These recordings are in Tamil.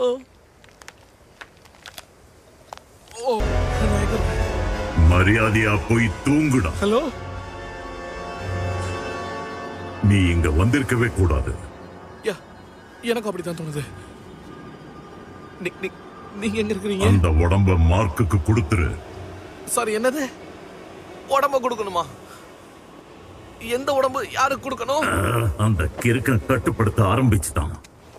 ஓ நான் எங்க இருக்கேன்? மரியாதையா போய் தூங்குடா ஹலோ நீ இங்க வந்திருக்கவே கூடாது யா எனக்கு அப்படித்தான் தோணுது நீ- நீ- நீங்க எங்க இருக்கிறீங்க அந்த உடம்ப மார்க்குக்கு கொடுத்துரு சாரி என்னது உடம்ப கொடுக்கணுமா எந்த உடம்பு யாருக்கு கொடுக்கணும் அஹ், அந்த கிறுக்கன் கட்டுப்படுத்த ஆரம்பிச்சுட்டான்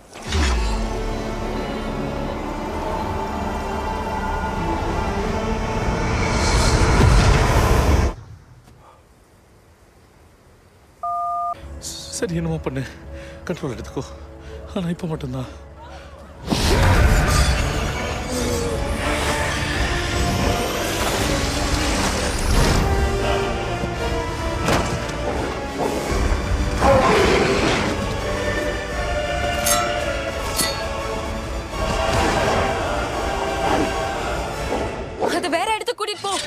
சரி என்னமோ பண்ணு கண்ட்ரோல் எடுத்துக்கோ ஆனா இப்ப மட்டும்தான் அது வேற இடத்துக்கு கூட்டிட்டு போ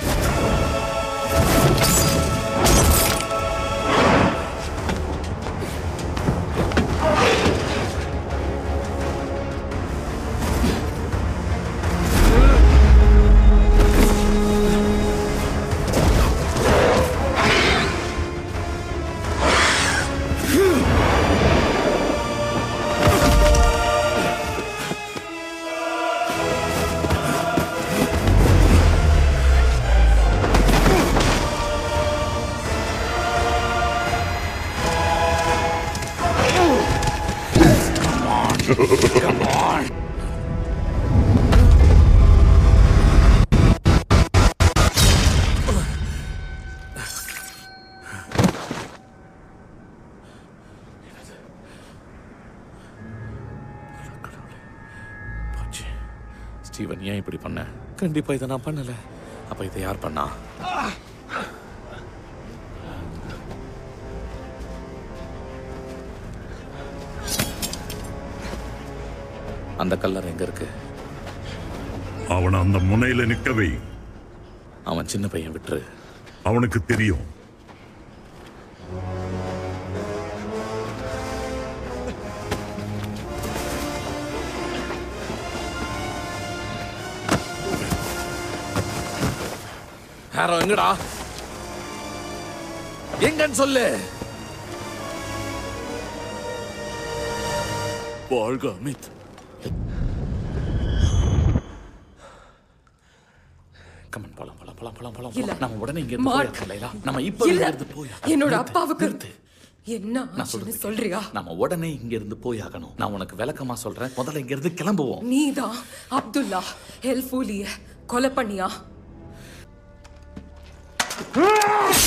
போச்சு ஸ்டீவன் ஏன் இப்படி பண்ண கண்டிப்பா இதை நான் பண்ணல அப்ப இதை யார் பண்ணா அந்த கல்லறை எங்க இருக்கு அவனை அந்த முனையில நிக்கவை அவன் சின்ன பையன் விட்டுரு அவனுக்கு தெரியும் ஹேரோ எங்கடா எங்கன்னு சொல்லு வாழ்க அமித் கமன் போலாம் போலாம் போலாம் போலாம் போலாம் இல்ல. போலாம். நம்ம உடனே இங்க இருந்து மார்க். போயிடலாம் லைலா நம்ம இப்ப இல்ல இங்க இருந்து போய் என்னோட நிறுத்து, அப்பாவுக்கு நிறுத்து. என்ன நான் ஆச்சுன்னு சொல்றது சொல்றியா நம்ம உடனே இங்க இருந்து போய் ஆகணும் நான் உனக்கு விளக்கமா சொல்றேன் முதல்ல இங்க இருந்து கிளம்புவோம் நீதான் அப்துல்லா ஹெல்ஃபூலிய கொலை பண்ணியா